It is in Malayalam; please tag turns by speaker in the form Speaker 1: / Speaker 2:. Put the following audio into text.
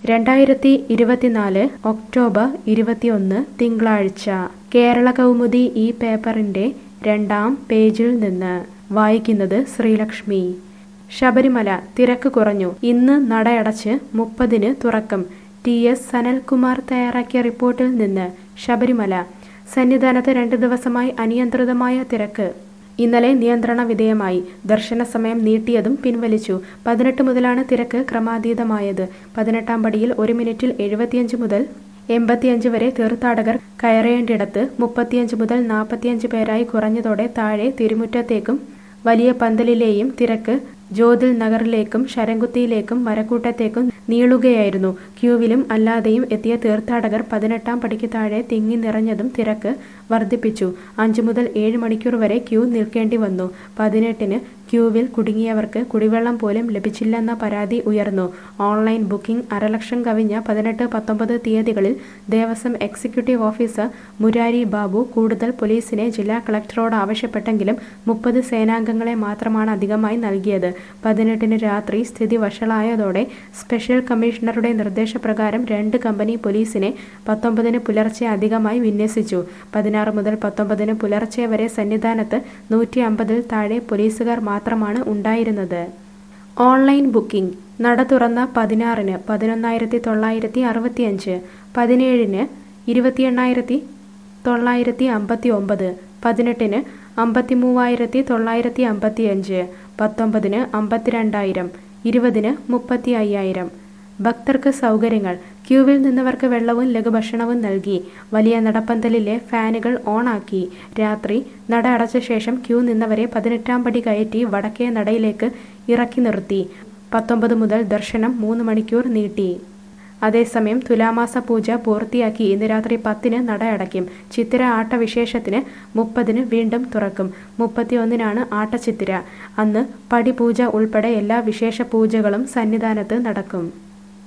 Speaker 1: രണ്ടായിരത്തി ഇരുപത്തിനാല് ഒക്ടോബർ ഇരുപത്തിയൊന്ന് തിങ്കളാഴ്ച കേരള കൗമുദി ഈ പേപ്പറിന്റെ രണ്ടാം പേജിൽ നിന്ന് വായിക്കുന്നത് ശ്രീലക്ഷ്മി ശബരിമല തിരക്ക് കുറഞ്ഞു ഇന്ന് നടയടച്ച് മുപ്പതിന് തുറക്കും ടി എസ് സനൽകുമാർ തയ്യാറാക്കിയ റിപ്പോർട്ടിൽ നിന്ന് ശബരിമല സന്നിധാനത്ത് രണ്ട് ദിവസമായി അനിയന്ത്രിതമായ തിരക്ക് ഇന്നലെ നിയന്ത്രണ വിധേയമായി ദർശന സമയം നീട്ടിയതും പിൻവലിച്ചു പതിനെട്ട് മുതലാണ് തിരക്ക് ക്രമാതീതമായത് പതിനെട്ടാം പടിയിൽ ഒരു മിനിറ്റിൽ എഴുപത്തിയഞ്ച് മുതൽ എൺപത്തിയഞ്ച് വരെ തീർത്ഥാടകർ കയറേണ്ടിടത്ത് മുപ്പത്തിയഞ്ച് മുതൽ നാൽപ്പത്തിയഞ്ച് പേരായി കുറഞ്ഞതോടെ താഴെ തിരുമുറ്റത്തേക്കും വലിയ പന്തലിലെയും തിരക്ക് ജ്യോതിൽ നഗറിലേക്കും ശരംകുത്തിയിലേക്കും മരക്കൂട്ടത്തേക്കും നീളുകയായിരുന്നു ക്യൂവിലും അല്ലാതെയും എത്തിയ തീർത്ഥാടകർ പതിനെട്ടാം പടിക്ക് താഴെ തിങ്ങി നിറഞ്ഞതും തിരക്ക് വർദ്ധിപ്പിച്ചു അഞ്ചു മുതൽ ഏഴ് മണിക്കൂർ വരെ ക്യൂ നിൽക്കേണ്ടി വന്നു പതിനെട്ടിന് ക്യൂവിൽ കുടുങ്ങിയവർക്ക് കുടിവെള്ളം പോലും ലഭിച്ചില്ലെന്ന പരാതി ഉയർന്നു ഓൺലൈൻ ബുക്കിംഗ് അരലക്ഷം കവിഞ്ഞ പതിനെട്ട് പത്തൊമ്പത് തീയതികളിൽ ദേവസ്വം എക്സിക്യൂട്ടീവ് ഓഫീസർ മുരാരി ബാബു കൂടുതൽ പോലീസിനെ ജില്ലാ കളക്ടറോട് ആവശ്യപ്പെട്ടെങ്കിലും മുപ്പത് സേനാംഗങ്ങളെ മാത്രമാണ് അധികമായി നൽകിയത് പതിനെട്ടിന് രാത്രി സ്ഥിതി വഷളായതോടെ സ്പെഷ്യൽ കമ്മീഷണറുടെ നിർദ്ദേശപ്രകാരം രണ്ട് കമ്പനി പോലീസിനെ പത്തൊമ്പതിന് പുലർച്ചെ അധികമായി വിന്യസിച്ചു പതിനാറ് മുതൽ പത്തൊമ്പതിന് പുലർച്ചെ വരെ സന്നിധാനത്ത് നൂറ്റി അമ്പതിൽ താഴെ പോലീസുകാർ മാത്രമാണ് ഉണ്ടായിരുന്നത് ഓൺലൈൻ ബുക്കിംഗ് നട തുറന്ന പതിനാറിന് പതിനൊന്നായിരത്തി തൊള്ളായിരത്തി അറുപത്തിയഞ്ച് പതിനേഴിന് ഇരുപത്തി എണ്ണായിരത്തി തൊള്ളായിരത്തി അമ്പത്തി ഒമ്പത് പതിനെട്ടിന് അമ്പത്തി മൂവായിരത്തി തൊള്ളായിരത്തി അമ്പത്തിയഞ്ച് പത്തൊമ്പതിന് അമ്പത്തിരണ്ടായിരം ഇരുപതിന് മുപ്പത്തി അയ്യായിരം ഭക്തർക്ക് സൗകര്യങ്ങൾ ക്യൂവിൽ നിന്നവർക്ക് വെള്ളവും ലഘുഭക്ഷണവും നൽകി വലിയ നടപ്പന്തലിലെ ഫാനുകൾ ഓണാക്കി രാത്രി നട അടച്ച ശേഷം ക്യൂ നിന്നവരെ പതിനെട്ടാം പടി കയറ്റി വടക്കേ നടയിലേക്ക് ഇറക്കി നിർത്തി പത്തൊമ്പത് മുതൽ ദർശനം മൂന്ന് മണിക്കൂർ നീട്ടി അതേസമയം തുലാമാസ പൂജ പൂർത്തിയാക്കി ഇന്ന് രാത്രി പത്തിന് നട അടയ്ക്കും ചിത്തിര ആട്ടവിശേഷത്തിന് മുപ്പതിന് വീണ്ടും തുറക്കും മുപ്പത്തിയൊന്നിനാണ് ആട്ടച്ചിത്തിര അന്ന് പടിപൂജ ഉൾപ്പെടെ എല്ലാ വിശേഷ പൂജകളും സന്നിധാനത്ത് നടക്കും